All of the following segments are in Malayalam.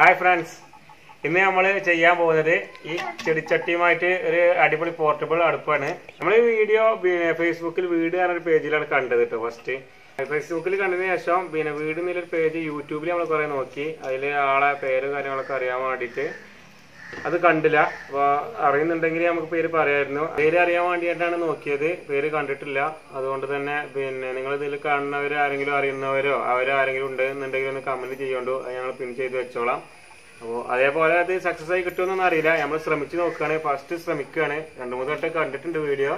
ഹായ് ഫ്രണ്ട്സ് ഇന്ന് നമ്മൾ ചെയ്യാൻ പോകുന്നത് ഈ ചെടിച്ചട്ടിയുമായിട്ട് ഒരു അടിപൊളി പോർട്ടബിൾ അടുപ്പാണ് നമ്മൾ ഈ വീഡിയോ പിന്നെ ഫേസ്ബുക്കിൽ വീട് പറഞ്ഞൊരു പേജിലാണ് കണ്ടത് കേട്ടോ ഫസ്റ്റ് ഫേസ്ബുക്കിൽ കണ്ടതിന് ശേഷം പിന്നെ വീട് എന്നൊരു പേജ് യൂട്യൂബിൽ നമ്മൾ കുറെ നോക്കി അതിൽ ആളെ പേരും കാര്യങ്ങളൊക്കെ അറിയാൻ വേണ്ടിയിട്ട് അത് കണ്ടില്ല അപ്പൊ അറിയുന്നുണ്ടെങ്കിൽ നമുക്ക് പേര് പറയായിരുന്നു പേര് അറിയാൻ വേണ്ടിയിട്ടാണ് നോക്കിയത് പേര് കണ്ടിട്ടില്ല അതുകൊണ്ട് തന്നെ പിന്നെ നിങ്ങൾ ഇതിൽ കാണുന്നവർ ആരെങ്കിലും അറിയുന്നവരോ അവരാരെങ്കിലും ഉണ്ട് എന്നുണ്ടെങ്കിൽ ഒന്ന് കമന്റ് ചെയ്യോണ്ടു അത് ഞങ്ങൾ പിൻ ചെയ്ത് വെച്ചോളാം അപ്പോൾ അതേപോലെ അത് സക്സസ് ആയി കിട്ടുമെന്നൊന്നും അറിയില്ല നമ്മൾ ശ്രമിച്ച് നോക്കുകയാണ് ഫസ്റ്റ് ശ്രമിക്കുകയാണ് രണ്ടു മൂന്ന് വട്ടം കണ്ടിട്ടുണ്ട് വീഡിയോ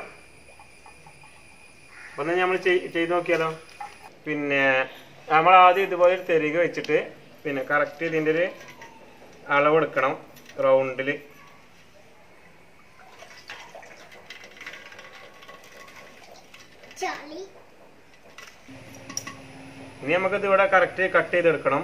ഒന്ന് നമ്മൾ ചെയ്ത് നോക്കിയാലോ പിന്നെ നമ്മൾ ആദ്യം ഇതുപോലെ ഒരു തെരിക വെച്ചിട്ട് പിന്നെ കറക്റ്റ് ഇതിൻ്റെ ഒരു അളവെടുക്കണം റൗണ്ടിൽ ചളി ഇനി നമുക്കിത് ഇവിടെ കറക്റ്റ് കട്ട് ചെയ്തെടുക്കണം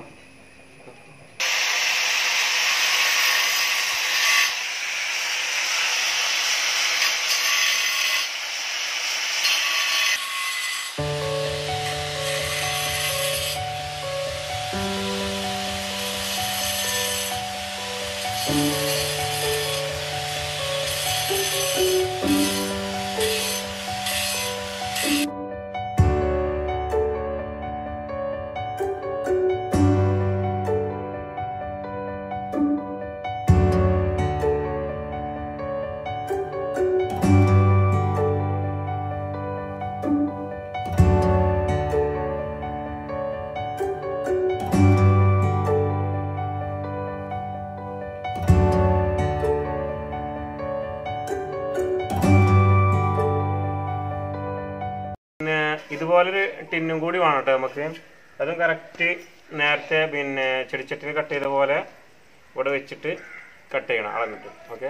പിന്നെ ഇതുപോലൊരു ടിന്നും കൂടി വേണം കേട്ടോ നമുക്ക് അതും കറക്റ്റ് നേരത്തെ പിന്നെ ചെടിച്ചട്ടിന് കട്ട് ചെയ്ത പോലെ ഇവിടെ വെച്ചിട്ട് കട്ട് ചെയ്യണം അളന്നിട്ട് ഓക്കെ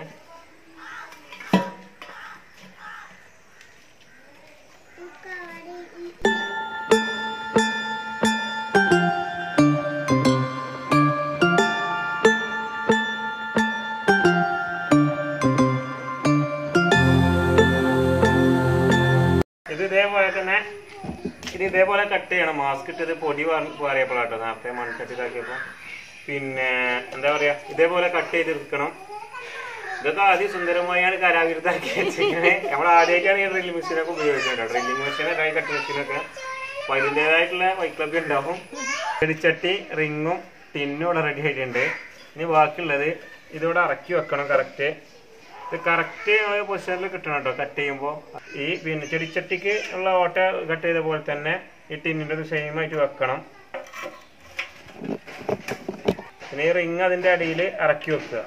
ഇത് ഇതേപോലെ തന്നെ ഇത് ഇതേപോലെ കട്ട് ചെയ്യണം മാസ്ക് ഇട്ടത് പൊടി പറയപ്പോഴാട്ടോ നേരത്തെ മൺചട്ടി ഇതാക്കിയപ്പോൾ പിന്നെ എന്താ പറയാ ഇതേപോലെ കട്ട് ചെയ്തെടുക്കണം ഇതൊക്കെ ആദ്യം സുന്ദരമായാണ് കലാവിരുദ്ധാക്കി വെച്ചിരിക്കുന്നത് നമ്മൾ ആദ്യമായിട്ടാണ് ഈ ഡ്രില്ലിംഗ് മെഷീനൊക്കെ ഉപയോഗിക്കുന്നത് ഡ്രില്ലിംഗ് മെഷീൻ കൈ കട്ട് മെഷീനൊക്കെ അപ്പൊ അതിൻ്റെതായിട്ടുള്ള വൈക്ലൊക്കെ ഉണ്ടാവും ചെടിച്ചട്ടി റിങ്ങും ടിന്നും ഇവിടെ റെഡി ആയിട്ടുണ്ട് ഇനി ബാക്കിയുള്ളത് ഇതിവിടെ ഇറക്കി വെക്കണം കറക്റ്റ് ഇത് കറക്റ്റ് പൊസിഷനിൽ കിട്ടണം കേട്ടോ കട്ട് ചെയ്യുമ്പോൾ ഈ പിന്നെ ചെടിച്ചട്ടിക്ക് ഉള്ള ഓട്ട കട്ട് ചെയ്ത പോലെ തന്നെ ഈ ടിന്നിൻ്റെ സെയിം ആയിട്ട് വെക്കണം പിന്നെ ഈ റിങ് അതിന്റെ അടിയിൽ ഇറക്കി വെക്കുക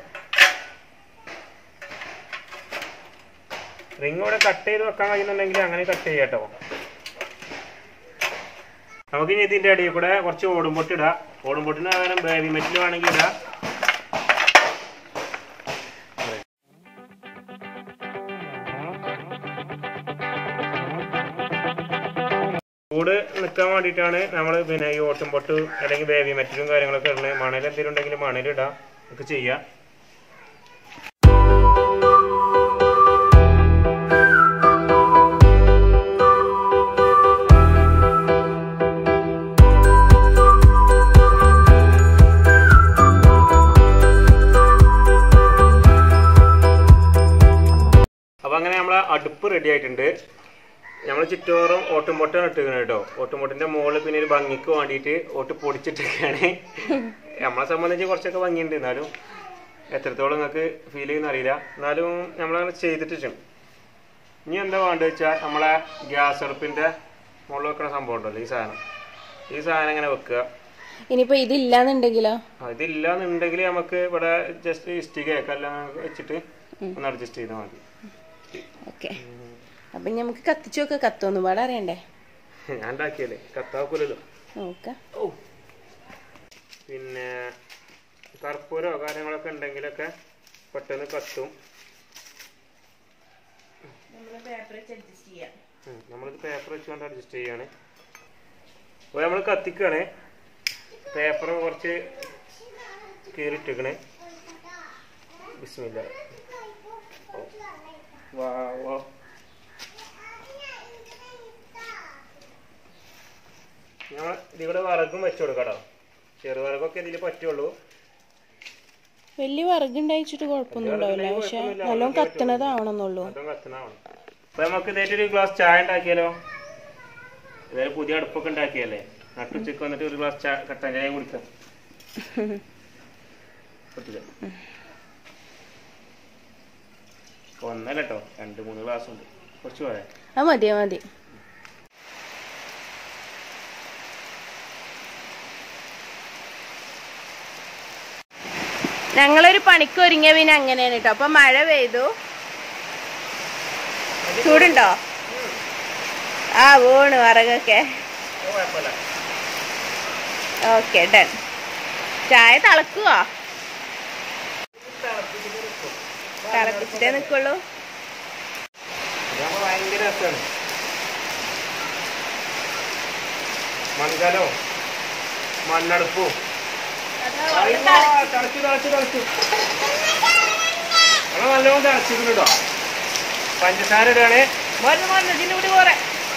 റിങ് ഇവിടെ കട്ട് ചെയ്ത് വെക്കാൻ കഴിയുന്നുണ്ടെങ്കിൽ അങ്ങനെ കട്ട് ചെയ്യാം കേട്ടോ നമുക്ക് ഇനി ഇതിന്റെ അടിയിൽ കൂടെ കുറച്ച് ഓടുംപൊട്ട് ഇടാം ഓടുംപൊട്ടിന് പകരം ബേബി മെറ്റിൽ വേണമെങ്കിൽ ഇടാം ചൂട് നിൽക്കാൻ വേണ്ടിയിട്ടാണ് നമ്മൾ പിന്നെ ഈ ഓട്ടും പൊട്ട് അല്ലെങ്കിൽ ബേബി മെറ്റലും കാര്യങ്ങളൊക്കെ ഉള്ളത് മണൽ എന്തെങ്കിലും ഉണ്ടെങ്കിൽ മണലിടാം ഒക്കെ ചെയ്യാം അപ്പൊ അങ്ങനെ നമ്മളെ അടുപ്പ് റെഡി ആയിട്ടുണ്ട് നമ്മൾ ചുറ്റോറും ഓട്ടുംപൊട്ടാണ് ഇട്ടിരിക്കുന്നത് കേട്ടോ ഓട്ടുംപൊട്ടിന്റെ മുകളിൽ പിന്നെ ഒരു ഭംഗിക്ക് വേണ്ടിയിട്ട് ഓട്ട് പൊടിച്ചിട്ടൊക്കെയാണ് നമ്മളെ സംബന്ധിച്ച് കുറച്ചൊക്കെ ഭംഗിയുണ്ട് എന്നാലും എത്രത്തോളം നിങ്ങൾക്ക് ഫീൽ ചെയ്യുന്ന അറിയില്ല എന്നാലും നമ്മളങ്ങനെ ചെയ്തിട്ടുണ്ട് ഇനി എന്താ വേണ്ടത് വെച്ചാൽ നമ്മളെ ഗ്യാസ് അടുപ്പിന്റെ മുകളിൽ വെക്കുന്ന സംഭവം ഉണ്ടല്ലോ ഈ സാധനം ഈ സാധനം ഇങ്ങനെ വെക്കുക ഇനിയിപ്പോ ഇതില്ലാന്നുണ്ടെങ്കിലോ ആ, ഇതില്ലാന്നുണ്ടെങ്കിൽ നമുക്ക് ഇവിടെ ജസ്റ്റ് ഇഷ്ടികയൊക്കെ എല്ലാം വെച്ചിട്ട് ഒന്ന് അഡ്ജസ്റ്റ് ചെയ്താൽ മതി ഓക്കെ അപ്പൊ ഇനി നമുക്ക് കത്തിച്ചു നോക്കാം കത്തൊന്നും പാടെ അറിയണ്ടേ ഞാൻ ഉണ്ടാക്കിയല്ലേ കത്താക്കൂലല്ലോ നോക്കാം ഓ പിന്നെ കർപ്പൂരോ കാര്യങ്ങളൊക്കെ ഉണ്ടെങ്കിലൊക്കെ പെട്ടെന്ന് കത്തും ഉം, നമ്മളിത് പേപ്പർ വെച്ചുകൊണ്ട് അഡ്ജസ്റ്റ് ചെയ്യാണ് അപ്പോൾ നമ്മൾ കത്തിക്കുകയാണ് പേപ്പർ കുറച്ച് കീറിയിട്ടിക്കണേ ബിസ്മില്ല ഓ. വാ വാ ഞങ്ങൾ ഇതിവിടെ വിറകും വെച്ചു കൊടുക്കട്ടോ ചെറുവിറകൊക്കെ ഇതിൽ പറ്റുള്ളൂ വലിയ വിറകുണ്ടായിച്ചിട്ട് കുഴപ്പമൊന്നും ഉണ്ടാവില്ല പക്ഷെ നല്ലോണം കത്തണതാവണമെന്നുള്ളൂ അതും കത്തണതാണ് അപ്പൊ നമുക്ക് ഇതായിട്ട് ഒരു ഗ്ലാസ് ചായ ഉണ്ടാക്കിയാലോ ഇതായാലും പുതിയ അടുപ്പൊക്കെ ഉണ്ടാക്കിയല്ലേ നട്ടുച്ചക്ക് വന്നിട്ട് ഒരു ഗ്ലാസ് ചായ കട്ടൻ ചായ കുടിക്കാം പറ്റില്ല ഒന്നല്ല കേട്ടോ രണ്ട് മൂന്ന് ഗ്ലാസ് ഉണ്ട് കുറച്ച് പോയാ അത് മതി അത് മതി ഞങ്ങളൊരു പണിക്ക് ഒരുങ്ങിയ പിന്നെ അങ്ങനെയാണ് കേട്ടോ അപ്പൊ മഴ പെയ്തു ചൂടുണ്ടോ ആ വീണ് വിറകൊക്കെ കുഴപ്പമില്ല ഓക്കെ ഡൺ ചായ തിളക്കുവോ തിളപ്പിച്ചിട്ടേ നിക്കുള്ളൂ ഇതാകുമ്പോ ഭയങ്കര രസമാണ് മൺകലോ മണ്ണടുപ്പോ തളച്ചു തളച്ചു തളച്ചു ഞങ്ങൾ നല്ലോണം തളച്ചിരുന്നു കേട്ടോ പഞ്ചസാര ഇടുകയാണേ മരുന്ന് മരുന്ന് ഇതിൻ്റെ കൂടി പോരെ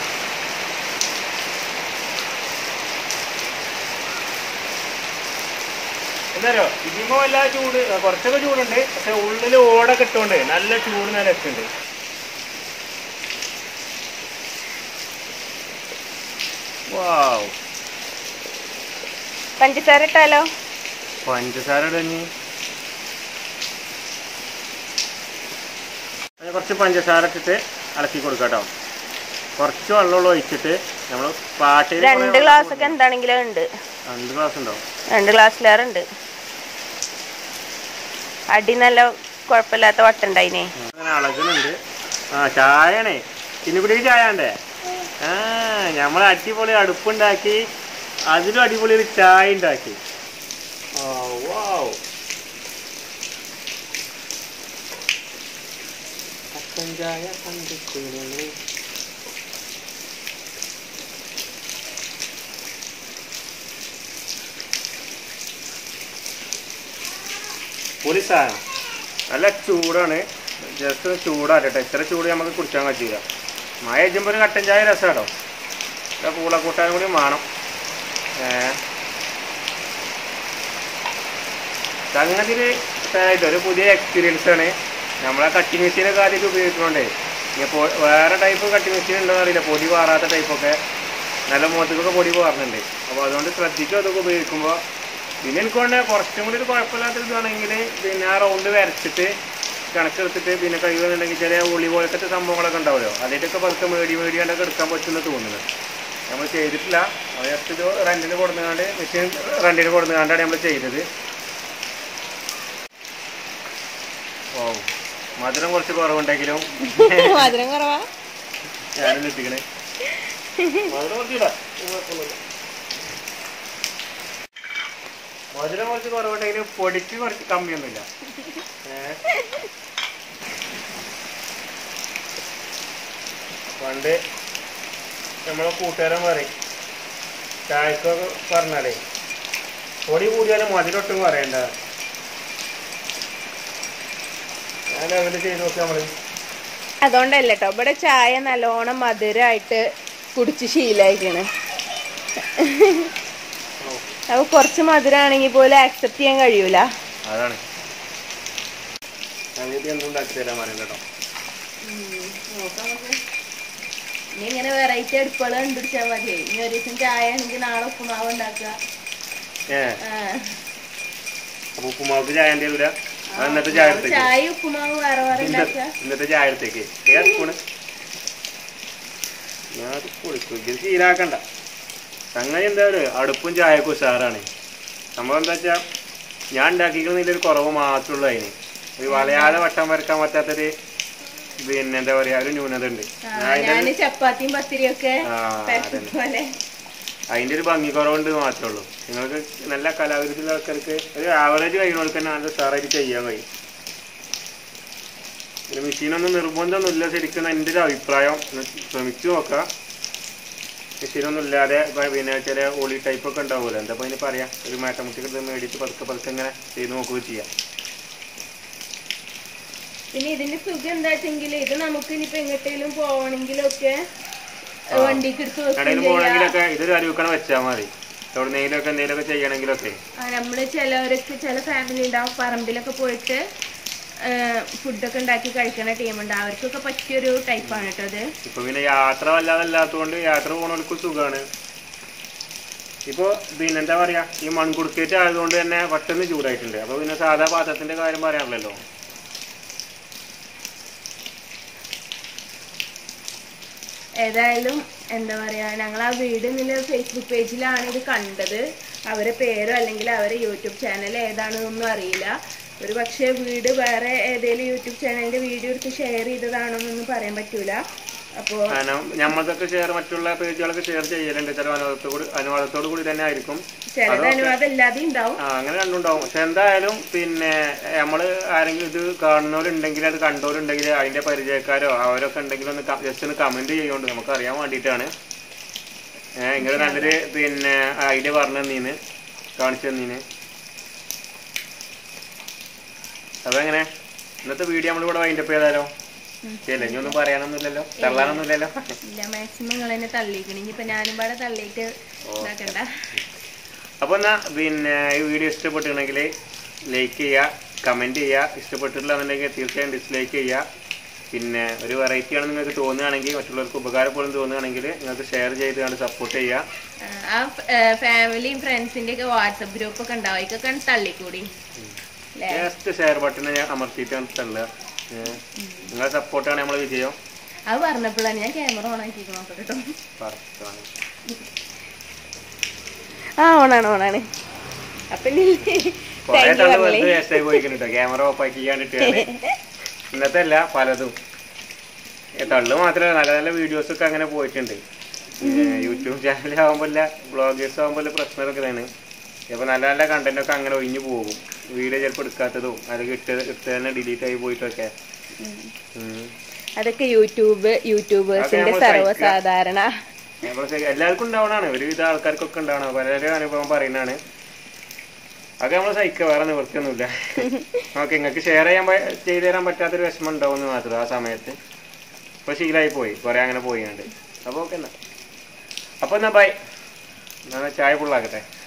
എന്തായാലോ ഇതിമോ എല്ലാ ചൂട് ആ, കുറച്ചൊക്കെ ചൂടുണ്ട് പക്ഷെ ഉള്ളിൽ ഓടൊക്കെ ഇട്ടോണ്ട് നല്ല ചൂട് നിലയൊക്കെ ഉണ്ട് വാവ് പഞ്ചസാര ഇട്ടാലോ പഞ്ചസാര ഇടഞ്ഞ് അതിന് കുറച്ച് പഞ്ചസാര ഇട്ടിട്ട് ഇളക്കി കൊടുക്കാം കേട്ടോ കുറച്ച് വെള്ളമുള്ള ഒഴിച്ചിട്ട് നമ്മൾ പാട്ടയിൽ രണ്ട് ഗ്ലാസ് ഒക്കെ എന്താണെങ്കിലും ഉണ്ട് രണ്ട് ഗ്ലാസ് ഉണ്ടാവും രണ്ട് ഗ്ലാസ്സിലേറെ ഉണ്ട് അടി നല്ല കുഴപ്പമില്ലാത്ത വട്ടുണ്ടായിനെ അങ്ങനെ അളകുന്നുണ്ട് ആ ചായയാണേ ഇനിക്കുട്ടിക്ക് ചായ ഉണ്ടേ ആ നമ്മൾ അടിപൊളി അടുപ്പുണ്ടാക്കി അതിലും അടിപൊളി ഒരു ചായ ഉണ്ടാക്കി ആ, വാവ്. കട്ടൻ ചായ കണ്ടിട്ടില്ലേ? പൊളി സാധനം നല്ല ചൂടാണ് ജസ്റ്റ് ചൂടാകട്ടെ ഇത്ര ചൂട് നമുക്ക് കുടിക്കാൻ പറ്റില്ല മഴ കഴിയുമ്പോൾ ഒരു കട്ടൻ ചായ രസമാണോ ഇവിടെ പൂള കൂട്ടാനും കൂടി വേണം ഏ സംഗതിയിൽ ഇതൊരു പുതിയ എക്സ്പീരിയൻസ് ആണ് നമ്മളെ കട്ടിങ് മെഷീനൊക്കെ ആദ്യമൊക്കെ ഉപയോഗിക്കുന്നുണ്ടേ ഇനിയിപ്പോൾ വേറെ ടൈപ്പ് കട്ടിങ് മെഷീൻ ഉണ്ടോന്ന് അറിയില്ല പൊടി പാറാത്ത ടൈപ്പൊക്കെ നല്ല മുഖത്തേക്കൊക്കെ പൊടി പാറുന്നുണ്ട് അപ്പോൾ അതുകൊണ്ട് ശ്രദ്ധിക്കും അതൊക്കെ ഉപയോഗിക്കുമ്പോൾ പിന്നെ എനിക്ക് തോന്നുന്നത് കുറച്ചും കൂടി ഒരു കുഴപ്പമില്ലാത്ത ഇതാണെങ്കിൽ പിന്നെ ആ റൗണ്ട് വരച്ചിട്ട് കണക്കെടുത്തിട്ട് പിന്നെ കഴിയുന്നുണ്ടെങ്കിൽ ചില ഉള്ളി പോലത്തെ സംഭവങ്ങളൊക്കെ ഉണ്ടാവുമല്ലോ അതിൻ്റെയൊക്കെ പതുക്കെ മേടി മേടിയാണ്ടൊക്കെ എടുക്കാൻ പറ്റുമെന്ന് തോന്നുന്നത് നമ്മൾ ചെയ്തിട്ടില്ല അത് ജസ്റ്റ് ഇത് റെൻറ്റിന് കൊടുക്കുന്നാണ്ട് മെഷീൻ റെൻറ്റിന് കൊടുക്കുന്നാണ്ടാണ് നമ്മൾ ചെയ്തത് ഓ മധുരം കുറച്ച് കുറവുണ്ടെങ്കിലും മധുരം കുറവാ ഞാനും എത്തിക്കണേ മധുരം കുറച്ച് ഇടാം കുഴപ്പമൊന്നുമില്ല മധുരം കുറച്ച് കുറവുണ്ടെങ്കിലും പൊടിക്ക് കുറച്ച് കമ്മിയൊന്നുമില്ല ഏ? പണ്ട് നമ്മളെ കൂട്ടുകാരൻ പറയും ചായക്കൊക്കെ പറഞ്ഞാലേ പൊടി കൂടിയാലും മധുരൊട്ടും പറയണ്ട ഞാൻ ലെവല് ചെയ്ത് നോക്കി നമ്മള് അതുകൊണ്ടല്ല കേട്ടോ ഇവിടെ ചായ നല്ലോണം മധുരമായിട്ട് കുടിച്ച് ശീലായിക്കാണ് അപ്പൊ കുറച്ച് മധുരമാണെങ്കിൽ പോലും ആക്സെപ്റ്റ് ചെയ്യാൻ കഴിയൂല അതാണ് സംഗതി എന്തും ഉണ്ടാക്കി തരാൻ പറയും കേട്ടോ ഇനി ഇങ്ങനെ വെറൈറ്റി അടുപ്പുകൾ കണ്ടുപിടിച്ചാൽ മതി ഇനി ഒരു ദിവസം ചായ ആണെങ്കിൽ നാളെ ഉപ്പുമാവ് ഉണ്ടാക്കുക ഏ ആ. അപ്പൊ ഉപ്പുമാവക്ക് ചായ എൻ്റെ വരില്ല അത് ഇന്നത്തെ ചായ എടുത്തേക്ക് ചായ ഉപ്പുമാവ് വേറെ വേറെ ഉണ്ടാക്കുക ഇന്നത്തെ ചായ എടുത്തേക്ക് ഏത് സ്പൂണ് ഞാൻ കുളിക്കും ഇത് ശീലാക്കണ്ട സംഗതി എന്താ ഒരു അടുപ്പും ചായക്കും ഉഷാറാണ് സംഭവം എന്താ വെച്ചാ ഞാൻ ഉണ്ടാക്കിക്കുന്നതിൽ ഒരു കുറവ് മാത്രമേ ഉള്ളൂ അതിന് ഒരു വളയാതെ വട്ടം വരക്കാൻ പറ്റാത്തൊരു പിന്നെ എന്താ പറയാ ഒരു ന്യൂനത ഉണ്ട് ഞാൻ അതിന്റെ ഞാന് ചപ്പാത്തിയും പത്തിരിയും ഒക്കെ ആ, പാക്കറ്റ് അതന്നെ. പോലെ അതിന്റെ ഒരു ഭംഗി കുറവുണ്ട് മാത്രമേ ഉള്ളൂ നിങ്ങൾക്ക് നല്ല കലാവിരുദ്ധ ആൾക്കാർക്ക് ഒരു ആവറേജ് കഴിയുന്നവർക്ക് തന്നെ നല്ല ഉഷാറായിട്ട് ചെയ്യാൻ കഴിയും പിന്നെ മെഷീനൊന്നും നിർബന്ധമൊന്നുമില്ല ശരിക്കും എൻ്റെ ഒരു അഭിപ്രായം ഒന്ന് ശ്രമിച്ചു നോക്കാം മെഷീനൊന്നും ഇല്ലാതെ ഇപ്പൊ പിന്നെ ചില ഓളി ടൈപ്പ് ഒക്കെ ഉണ്ടാവുമല്ലോ എന്താ അതിന് പറയാം ഒരു മാറ്റമുട്ടിക്ക് ഇത് മേടിച്ച് പതുക്കെ പതുക്കെ ഇങ്ങനെ ചെയ്ത് നോക്കുകയും ചെയ്യാം പിന്നെ ഇതിന്റെ സുഖം എന്താ വെച്ചെങ്കിൽ ഇത് നമുക്ക് ഇനിയിപ്പോ എങ്ങോട്ടേലും പോവണെങ്കിലും ഒക്കെ വണ്ടിക്ക് എടുത്ത് വെക്കുകയും കടയിൽ ചെയ്യാം പോകണമെങ്കിലൊക്കെ ഇതൊരു അരുവക്കണ വെച്ചാൽ മതി എവിടെന്നെങ്കിലുമൊക്കെ എന്തെങ്കിലുമൊക്കെ ചെയ്യണമെങ്കിലൊക്കെ ആ, നമ്മള് ചിലവരൊക്കെ ചില ഫാമിലി ഉണ്ടാവും പറമ്പിലൊക്കെ പോയിട്ട് ഫുഡൊക്കെ ഉണ്ടാക്കി കഴിക്കണ ടീമുണ്ട് അവർക്കൊക്കെ പറ്റിയൊരു ടൈപ്പാണ് കേട്ടോ അത് ഇപ്പൊ പിന്നെ യാത്ര വല്ലാതെ അല്ലാത്തതുകൊണ്ട് യാത്ര പോകണവർക്ക് സുഖമാണ് ഇപ്പൊ പിന്നെ എന്താ പറയാ ഈ മൺകുടുക്കേറ്റ് ആയതുകൊണ്ട് തന്നെ പെട്ടെന്ന് ചൂടായിട്ടുണ്ട് അപ്പൊ പിന്നെ സാധാ പാത്രത്തിന്റെ കാര്യം പറയാറില്ലല്ലോ ഏതായാലും എന്താ പറയാ ഞങ്ങൾ ആ വീട് നില ഫേസ്ബുക്ക് പേജിലാണ് ഇത് കണ്ടത് അവരെ പേരോ അല്ലെങ്കിൽ അവരെ യൂട്യൂബ് ചാനൽ ഏതാണെന്നൊന്നും അറിയില്ല ഒരു പക്ഷേ വീട് വേറെ ഏതെങ്കിലും യൂട്യൂബ് ചാനലിന്റെ വീഡിയോ എടുത്ത് ഷെയർ ചെയ്തതാണോന്നൊന്നും പറയാൻ പറ്റൂല അപ്പോൾ കാരണം ഞമ്മൾക്കൊക്കെ ഷെയർ മറ്റുള്ള പേജുകളൊക്കെ ഷെയർ ചെയ്യലുണ്ട് ചില അനുവാദത്തോട് അനുവാദത്തോടു കൂടി തന്നെ ആയിരിക്കും ചിലത് അനുവാദം ഇല്ലാതെ ഉണ്ടാവും ആ അങ്ങനെ രണ്ടുണ്ടാവും പക്ഷെ എന്തായാലും പിന്നെ നമ്മള് ആരെങ്കിലും ഇത് കാണുന്നവരുണ്ടെങ്കിൽ അത് കണ്ടവരുണ്ടെങ്കിൽ അതിന്റെ പരിചയക്കാരോ അവരൊക്കെ ഉണ്ടെങ്കിൽ ഒന്ന് ജസ്റ്റ് ഒന്ന് കമന്റ് ചെയ്യുകൊണ്ട് നമുക്ക് അറിയാൻ വേണ്ടിയിട്ടാണ് ഏഹ് ഇങ്ങനെ നല്ലൊരു പിന്നെ ഐഡിയ പറഞ്ഞു തന്നീന് കാണിച്ചു തന്നീന് അപ്പൊ എങ്ങനെ ഇന്നത്തെ വീഡിയോ നമ്മളിവിടെ വൈൻഡപ്പ് ചെയ്താലോ ശരിയല്ലേ ഇനി ഒന്നും പറയാനൊന്നുമില്ലല്ലോ തള്ളാനൊന്നുമില്ലല്ലോ ഇല്ല മാക്സിമം നിങ്ങൾ എന്നെ തള്ളിക്കണം ഇനിയിപ്പോ ഞാനും പാടെ തള്ളിയിട്ട് ഇതാക്കണ്ട അപ്പോൾ എന്നാ പിന്നെ ഈ വീഡിയോ ഇഷ്ടപ്പെട്ടിട്ടുണ്ടെങ്കിൽ ലൈക്ക് ചെയ്യുക കമൻറ്റ് ചെയ്യുക ഇഷ്ടപ്പെട്ടിട്ടില്ലെന്നുണ്ടെങ്കിൽ തീർച്ചയായും ഡിസ്ലൈക്ക് ചെയ്യുക പിന്നെ ഒരു വെറൈറ്റി ആണെന്ന് നിങ്ങൾക്ക് തോന്നുകയാണെങ്കിൽ മറ്റുള്ളവർക്ക് ഉപകാരപ്പെടും തോന്നുകയാണെങ്കിൽ നിങ്ങൾക്ക് ഷെയർ ചെയ്ത് കണ്ട് സപ്പോർട്ട് ചെയ്യുക ആ ഫാമിലിയും ഫ്രണ്ട്സിന്റെ ഒക്കെ വാട്സപ്പ് ഗ്രൂപ്പ് ഒക്കെ ഉണ്ടാവും ഇതൊക്കെ തള്ളിക്കൂടി അല്ലേ ജസ്റ്റ് ഷെയർ ബട്ടൺ ഞാൻ അമർത്തിയിട്ടാണ് തള്ളുക ഏഹ്. നിങ്ങളെ സപ്പോർട്ടാണ് നമ്മളെ വിജയം അത് പറഞ്ഞപ്പോഴാണ് ഞാൻ ക്യാമറ ഓൺ ആക്കി നോക്കട്ടെ കേട്ടോ പറയാണ്. ആ ഓണാണ് ഓണാണ് അപ്പൊ ഇനി കുറേ thank you തള്ളു പറഞ്ഞില്ലേ? വെറുതെ വേസ്റ്റ് ആയി പോയിക്കുന്നു കേട്ടോ ക്യാമറ ഓഫ് ആക്കി ചെയ്യാണ്ടിട്ടാണ് ഇന്നത്തെ അല്ല പലതും ഏ, തള്ളു മാത്രമല്ല നല്ല നല്ല വീഡിയോസ് ഒക്കെ അങ്ങനെ പോയിട്ടുണ്ട് യൂട്യൂബ് ചാനൽ ആകുമ്പോൾ ബ്ലോഗേഴ്സ് ആകുമ്പോൾ പ്രശ്നമൊക്കെ ഇതാണ് ചിലപ്പോൾ നല്ല നല്ല കണ്ടന്റ് ഒക്കെ അങ്ങനെ ഒഴിഞ്ഞു പോകും വീഡിയോ ചിലപ്പോൾ എടുക്കാത്തതും അല്ലെങ്കിൽ ഇട്ട് ഇട്ട് തന്നെ ഡിലീറ്റ് ആയി പോയിട്ടൊക്കെ ഉം. അതൊക്കെ യൂട്യൂബ് യൂട്യൂബേഴ്സിന്റെ നമ്മൾ സഹിക്കുക. സർവ്വസാധാരണ നമ്മള് ശരി- എല്ലാവർക്കും ഉണ്ടാവണാണ് ഒരുവിധ ആൾക്കാർക്കൊക്കെ ഉണ്ടാവണം പലരും അനുഭവം പറയുന്നതാണ് അതൊക്കെ നമ്മൾ സഹിക്കുക വേറെ നിവൃത്തിയൊന്നുമില്ല ഓക്കെ നിങ്ങൾക്ക് ഷെയർ ചെയ്യാൻ പ- ചെയ്തു തരാൻ പറ്റാത്തൊരു വിഷമം ഉണ്ടാവുമെന്ന് മാത്രം ആ സമയത്ത് ഇപ്പൊ ശീലമായി പോയി കുറെ അങ്ങനെ പോയിണ്ട് അപ്പൊ ഓക്കെ എന്നാ അപ്പൊ എന്നാ ബൈ എന്നാ ചായ ഫുള്ളാക്കട്ടെ